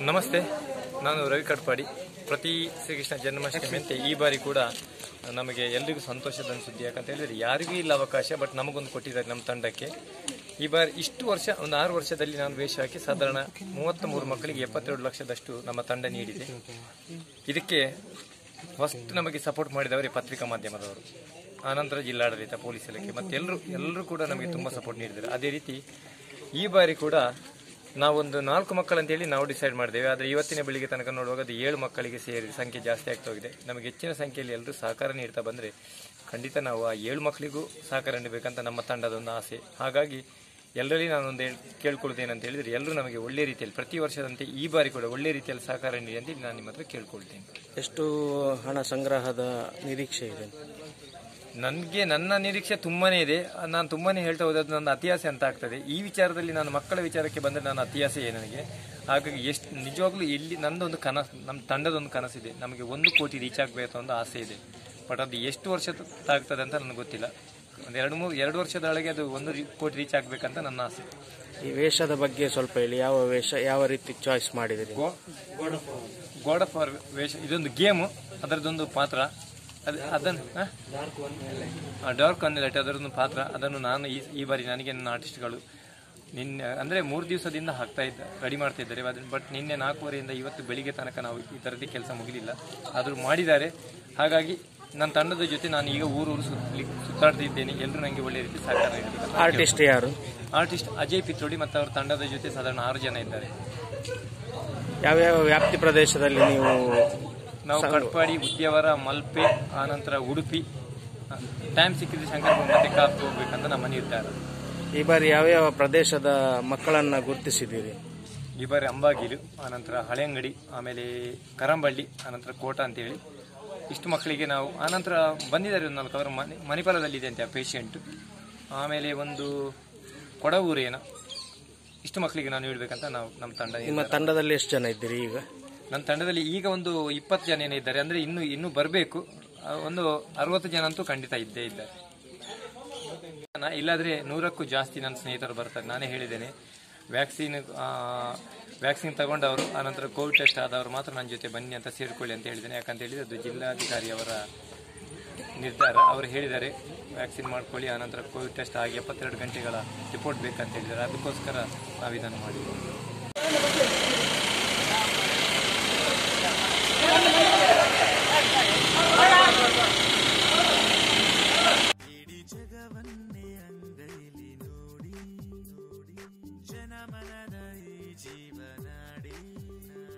ನಮಸ್ತೆ ನಾನು ರವಿ ಕಟ್ಪಾಡಿ ಪ್ರತಿ ಶ್ರೀಕೃಷ್ಣ ಜನ್ಮಾಷ್ಟಮಿಯಂತೆ ಈ ಬಾರಿ ಕೂಡ ನಮಗೆ ಎಲ್ರಿಗೂ ಸಂತೋಷದ ಸುದ್ದಿ ಯಾಕಂತ ಹೇಳಿದ್ರೆ ಯಾರಿಗೂ ಇಲ್ಲ ಅವಕಾಶ ಬಟ್ ನಮಗೊಂದು ಕೊಟ್ಟಿದ್ದಾರೆ ನಮ್ಮ ತಂಡಕ್ಕೆ ಈ ಬಾರಿ ಇಷ್ಟು ವರ್ಷ ಒಂದು ಆರು ವರ್ಷದಲ್ಲಿ ನಾನು ವೇಷ ಹಾಕಿ ಸಾಧಾರಣ ಮೂವತ್ತ ಮೂರು ಮಕ್ಕಳಿಗೆ ಎಪ್ಪತ್ತೆರಡು ಲಕ್ಷದಷ್ಟು ನಮ್ಮ ತಂಡ ನೀಡಿದೆ ಇದಕ್ಕೆ ಫಸ್ಟ್ ನಮಗೆ ಸಪೋರ್ಟ್ ಮಾಡಿದವರೇ ಪತ್ರಿಕಾ ಮಾಧ್ಯಮದವರು ಆನಂತರ ಜಿಲ್ಲಾಡಳಿತ ಪೊಲೀಸ್ ಇಲಾಖೆ ಮತ್ತೆ ಎಲ್ಲರೂ ಎಲ್ಲರೂ ಕೂಡ ನಮಗೆ ತುಂಬ ಸಪೋರ್ಟ್ ನೀಡಿದ್ದಾರೆ ಅದೇ ರೀತಿ ಈ ಬಾರಿ ಕೂಡ ನಾವೊಂದು ನಾಲ್ಕು ಮಕ್ಕಳಂತೇಳಿ ನಾವು ಡಿಸೈಡ್ ಮಾಡಿದ್ದೇವೆ ಆದರೆ ಇವತ್ತಿನ ಬೆಳಿಗ್ಗೆ ತನಕ ನೋಡುವಾಗ ಅದು ಏಳು ಮಕ್ಕಳಿಗೆ ಸೇರಿ ಸಂಖ್ಯೆ ಜಾಸ್ತಿ ಆಗ್ತಾ ಹೋಗಿದೆ ನಮಗೆ ಹೆಚ್ಚಿನ ಸಂಖ್ಯೆಯಲ್ಲಿ ಎಲ್ಲರೂ ಸಹಕಾರ ನೀಡ್ತಾ ಬಂದರೆ ಖಂಡಿತ ನಾವು ಆ ಏಳು ಮಕ್ಕಳಿಗೂ ಸಹಕಾರ ನೀಡಬೇಕಂತ ನಮ್ಮ ತಂಡದ ಒಂದು ಆಸೆ ಹಾಗಾಗಿ ಎಲ್ಲರಲ್ಲಿ ನಾನೊಂದು ಹೇಳ್- ಕೇಳ್ಕೊಳ್ತೇನೆ ಹೇಳಿದ್ರೆ ಎಲ್ಲರೂ ನಮಗೆ ಒಳ್ಳೆ ರೀತಿಯಲ್ಲಿ ಪ್ರತಿ ವರ್ಷದಂತೆ ಈ ಬಾರಿ ಕೂಡ ಒಳ್ಳೆ ರೀತಿಯಲ್ಲಿ ಸಹಕಾರ ನೀಡಿ ಅಂತ ನಾನು ನಿಮ್ಮ ಹತ್ರ ಕೇಳ್ಕೊಳ್ತೇನೆ ಎಷ್ಟು ಹಣ ಸಂಗ್ರಹದ ನಿರೀಕ್ಷೆ ಇದೆ ನನಗೆ ನನ್ನ ನಿರೀಕ್ಷೆ ತುಂಬಾನೇ ಇದೆ ನಾನು ತುಂಬಾನೇ ಹೇಳ್ತಾ ಹೋದದ್ದು ನನ್ನ ಅತಿಯಾಸೆ ಅಂತ ಆಗ್ತದೆ ಈ ವಿಚಾರದಲ್ಲಿ ನಾನು ಮಕ್ಕಳ ವಿಚಾರಕ್ಕೆ ಬಂದರೆ ನನ್ನ ಅತಿಯಾಸೆ ನನಗೆ ಹಾಗಾಗಿ ಎಷ್ಟು ನಿಜವಾಗ್ಲೂ ಇಲ್ಲಿ ನಂದೊಂದು ಕನಸು ನಮ್ಮ ತಂಡದೊಂದು ಕನಸಿದೆ ನಮಗೆ ಒಂದು ಕೋಟಿ ರೀಚ್ ಆಗಬೇಕು ಅಂತ ಆಸೆ ಇದೆ ಬಟ್ ಅದು ಎಷ್ಟು ವರ್ಷ ಆಗ್ತದೆ ಅಂತ ನನಗೆ ಗೊತ್ತಿಲ್ಲ ಒಂದು ಎರಡು ಮೂರು ಎರಡು ವರ್ಷದೊಳಗೆ ಅದು ಒಂದು ರೀ- ಕೋಟಿ ರೀಚ್ ಆಗಬೇಕಂತ ನನ್ನ ಆಸೆ ಈ ವೇಷದ ಬಗ್ಗೆ ಸ್ವಲ್ಪ ಹೇಳಿ ಯಾವ ವೇಷ ಯಾವ ರೀತಿ ಚಾಯ್ಸ್ ಮಾಡಿದಿರಿ ಗಾಡ್ ಆಫ್ ವಾರ್ ವೇಷ ಇದೊಂದು ಗೇಮು ಅದರದೊಂದು ಪಾತ್ರ ಅದು ಅದನ್ನು ಡಾರ್ಕ್ ಲೈಟ್ ಅದರದೊಂದು ಪಾತ್ರ ಅದನ್ನು ನಾನು ಈ ಈ ಬಾರಿ ನನಗೆ ನನ್ನ ಆರ್ಟಿಸ್ಟ್ಗಳು ನಿನ್ನೆ ಅಂದರೆ ಮೂರು ದಿವಸದಿಂದ ಹಾಕ್ತಾ ಇದ್ದ ರೆಡಿ ಮಾಡ್ತಾ ಇದ್ದಾರೆ ಬಟ್ ನಿನ್ನೆ ನಾಲ್ಕೂವರೆಯಿಂದ ಇವತ್ತು ಬೆಳಿಗ್ಗೆ ತನಕ ನಾವು ಈ ಥರದ್ದು ಕೆಲಸ ಮುಗಿಲಿಲ್ಲ ಆದರೂ ಮಾಡಿದ್ದಾರೆ ಹಾಗಾಗಿ ನನ್ನ ತಂಡದ ಜೊತೆ ನಾನು ಈಗ ಊರೂರು ಸುತ್ತಲಿ ಸುತ್ತಾಡ್ತಿದ್ದೇನೆ ಎಲ್ಲರೂ ನನಗೆ ಒಳ್ಳೆ ರೀತಿ ಸಹಕಾರ ನೀಡಬೇಕು ಆರ್ಟಿಸ್ಟ್ ಯಾರು ಆರ್ಟಿಸ್ಟ್ ಅಜಯ್ ಪಿತ್ರೋಡಿ ಮತ್ತು ಅವರ ತಂಡದ ಜೊತೆ ಸಾಧಾರಣ ಆರು ಜನ ಇದ್ದಾರೆ ಯಾವ್ಯಾವ ವ್ಯಾಪ್ತಿ ಪ್ರದೇಶದಲ್ಲಿ ನೀವು ನಾವು ಕಟ್ಪಾಡಿ ಉದ್ಯಾವರ ಮಲ್ಪೆ ಆನಂತರ ಉಡುಪಿ ಟೈಮ್ ಸಿಕ್ಕಿದ್ರೆ ಶಂಕರಪುರ ಮತ್ತೆ ಕಾಪು ಹೋಗ್ಬೇಕಂತ ನಮ್ಮ ನಿರ್ಧಾರ ಈ ಬಾರಿ ಯಾವ್ಯಾವ ಪ್ರದೇಶದ ಮಕ್ಕಳನ್ನ ಗುರುತಿಸಿದ್ದೀರಿ ಈ ಬಾರಿ ಅಂಬಾಗಿಲು ಆನಂತರ ಹಳೆಂಗಡಿ ಆಮೇಲೆ ಕರಂಬಳ್ಳಿ ಆನಂತರ ಕೋಟ ಅಂತೇಳಿ ಇಷ್ಟು ಮಕ್ಕಳಿಗೆ ನಾವು ಆನಂತರ ಬಂದಿದ್ದಾರೆ ಒಂದು ನಾಲ್ಕು ಅವರ ಮನೆ ಮಣಿಪಾಲದಲ್ಲಿದೆ ಅಂತ ಪೇಷಂಟ್ ಆಮೇಲೆ ಒಂದು ಕೊಡಗೂರೇನ ಇಷ್ಟು ಮಕ್ಕಳಿಗೆ ನಾನು ನೀಡಬೇಕಂತ ನಾವು ನಮ್ಮ ತಂಡ ನಿಮ್ಮ ತಂಡದಲ್ಲಿ ಎಷ್ಟು ಜನ ಇದ್ದೀರಿ ಈಗ ನನ್ನ ತಂಡದಲ್ಲಿ ಈಗ ಒಂದು ಇಪ್ಪತ್ತು ಜನ ಏನೋ ಇದ್ದಾರೆ ಅಂದ್ರೆ ಇನ್ನು ಇನ್ನು ಬರಬೇಕು ಒಂದು ಅರವತ್ತು ಜನ ಅಂತೂ ಖಂಡಿತ ಇದ್ದೇ ಇದ್ದಾರೆ ನಾ- ಇಲ್ಲಾದ್ರೆ ನೂರಕ್ಕೂ ಜಾಸ್ತಿ ನನ್ನ ಸ್ನೇಹಿತರು ಬರ್ತಾರೆ ನಾನೇ ಹೇಳಿದ್ದೇನೆ ವ್ಯಾಕ್ಸಿನ್ ವ್ಯಾಕ್ಸಿನ್ ತಗೊಂಡವರು ಆನಂತರ ಕೋವಿಡ್ ಟೆಸ್ಟ್ ಆದವರು ಮಾತ್ರ ನನ್ನ ಜೊತೆ ಬನ್ನಿ ಅಂತ ಸೇರಿಕೊಳ್ಳಿ ಅಂತ ಹೇಳಿದ್ದೇನೆ ಯಾಕಂತ ಹೇಳಿದ್ರೆ ಅದು ಜಿಲ್ಲಾಧಿಕಾರಿ ಅವರ ನಿರ್ಧಾರ ಅವರು ಹೇಳಿದ್ದಾರೆ ವ್ಯಾಕ್ಸಿನ್ ಮಾಡ್ಕೊಳ್ಳಿ ಆನಂತರ ಕೋವಿಡ್ ಟೆಸ್ಟ್ ಆಗಿ ಎಪ್ಪತ್ತೆರಡು ಗಂಟೆಗಳ ರಿಪೋರ್ಟ್ ಬೇಕಂತ ಹೇಳಿದ್ದಾರೆ ಅದಕ್ಕೋಸ್ಕರ ನಾವು ಇದನ್ನು ಮಾಡಿದ್ದೇವೆ ಇಡೀ ಜಗವನ್ನೇ ಅಂಗೈಲಿ ನೋಡಿ ನೋಡಿ ಜನಮನದ ಈ ಜೀವನಾಡಿ